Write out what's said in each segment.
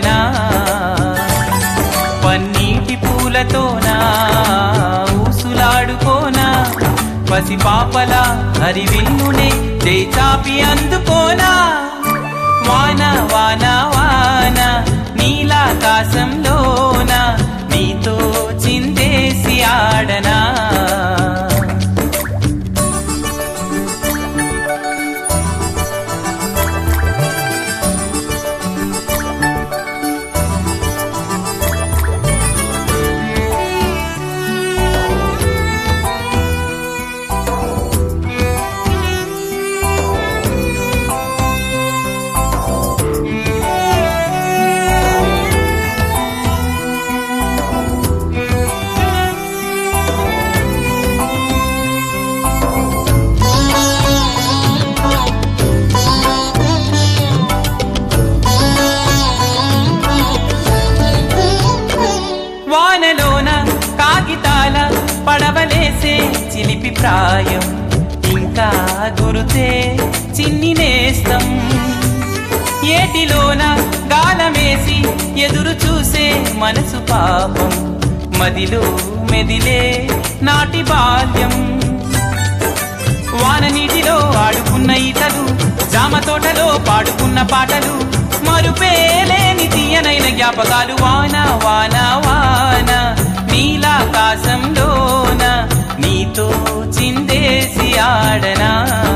ఆడనా పన్నీటి పూలతోనా ఊసులాడుకోనా పసి పాపల హరివిల్లునే చేచాపి అందుకోనా వాన వాన వాన నీలాకాశంలోన నీతో చిందేసి ఆడనా వానలోన కాగితాల పడవలేసే చిలిపి ప్రాయం ఇంకా గురుతే చిన్ని నేస్తం ఏటిలోన గాలమేసి ఎదురు చూసే మనసు పాపం మదిలో మెదిలే నాటి బాల్యం వాన నీటిలో ఆడుకున్న ఈతలు జామ తోటలో పాడుకున్న పాటలు మరుపేలేని తీయనైన జ్ఞాపకాలు వాన వాన వాన నీలాకాశంలోన నీతో చిందేసి ఆడనా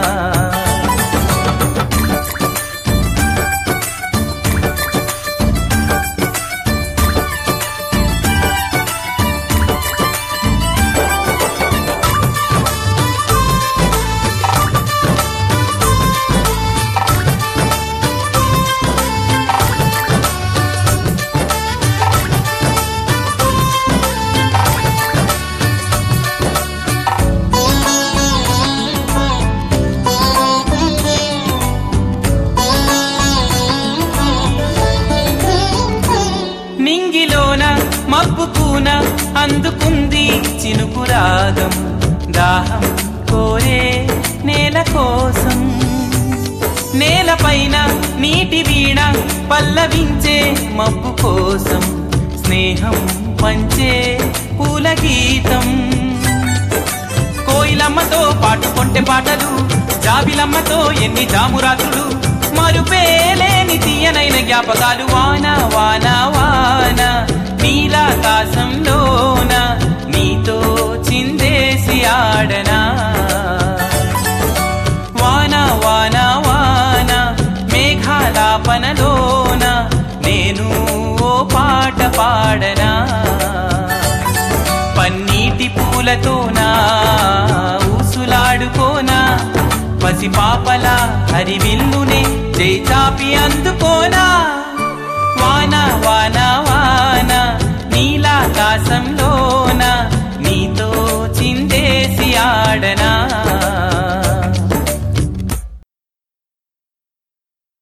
నింగిలోన మబ్బుకూన అందుకుంది చినుకు రాగం దాహం కోరే నేల కోసం నేలపైన నీటి వీణ పల్లవించే మబ్బు కోసం స్నేహం పంచే పూల గీతం కోయిలమ్మతో పాటు కొంటె పాటలు జాబిలమ్మతో ఎన్ని జామురాత్రులు మరుపేలేని తీయనైన జ్ఞాపకాలు వాన వాన వాన నీలాకాశంలోన నీతో చిందేసి ఆడనా వాన వాన వాన మేఘాలాపనలోన నేను ఓ పాట పాడనా పన్నీటి పూలతోనా ఊసులాడుకోనా పసి పాపల హరివిల్లునే చేచాపి అందుకోనా వాన వాన వాన నీలాకాశంలోన నీతో చిందేసి ఆడనా